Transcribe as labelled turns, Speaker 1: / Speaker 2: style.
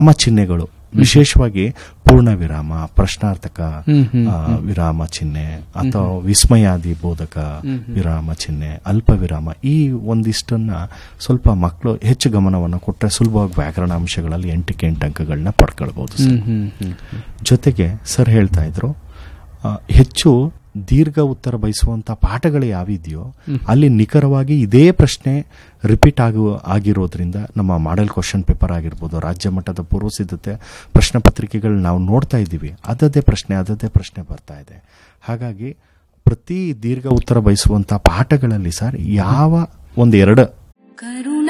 Speaker 1: ವಿರಾಮ ಚಿಹ್ನೆಗಳು ವಿಶೇಷವಾಗಿ ಪೂರ್ಣ ವಿರಾಮ ಪ್ರಶ್ನಾರ್ಥಕ
Speaker 2: ಹ್ಮ್, ಹ್ಮ್,
Speaker 1: ಆ, ವಿರಾಮ ಚಿಹ್ನೆ ಅಥವಾ ವಿಸ್ಮಯಾದಿ ಬೋಧಕ ವಿರಾಮ ಚಿಹ್ನೆ ಅಲ್ಪ ವಿರಾಮ ಈ ಒಂದಿಷ್ಟನ್ನ ಸ್ವಲ್ಪ ಮಕ್ಕಳು ಹೆಚ್ಚು ಗಮನವನ್ನು ಕೊಟ್ಟರೆ ಸುಲಭವಾಗಿ ವ್ಯಾಕರಣ ಅಂಶಗಳಲ್ಲಿ ಎಂಟಕ್ಕೆ ಎಂಟು ಅಂಕಗಳನ್ನ ಪಡ್ಕೊಳ್ಬಹುದು ಸರ್.
Speaker 2: ಹ್ಮ್, ಹ್ಮ್, ಹ್ಮ್.
Speaker 1: ಜೊತೆಗೆ ಸರ್ ಹೇಳ್ತಾ ಇದ್ರು ಆ, ಹೆಚ್ಚು ದೀರ್ಘ ಉತ್ತರ ಬಯಸುವಂತ ಪಾಠಗಳು ಯಾವಿದೆಯೋ ಅಲ್ಲಿ ನಿಖರವಾಗಿ ಇದೇ ಪ್ರಶ್ನೆ ರಿಪೀಟ್ ಆಗುವ ಆಗಿರೋದ್ರಿಂದ ನಮ್ಮ ಮಾಡೆಲ್ ಕ್ವಶನ್ ಪೇಪರ್ ಆಗಿರ್ಬೋದು ರಾಜ್ಯ ಮಟ್ಟದ ಪೂರ್ವ ಸಿದ್ಧತೆ ಪ್ರಶ್ನೆ ಪತ್ರಿಕೆಗಳು ನಾವು ನೋಡ್ತಾ ಇದ್ದೀವಿ ಅದದೇ ಪ್ರಶ್ನೆ ಅದದೇ ಪ್ರಶ್ನೆ ಬರ್ತಾ ಇದೆ ಹಾಗಾಗಿ ಪ್ರತಿ ದೀರ್ಘ ಉತ್ತರ ಬಯಸುವಂತ ಪಾಠಗಳಲ್ಲಿ ಸರ್ ಯಾವ ಒಂದೆರಡು
Speaker 3: ಕರುಣ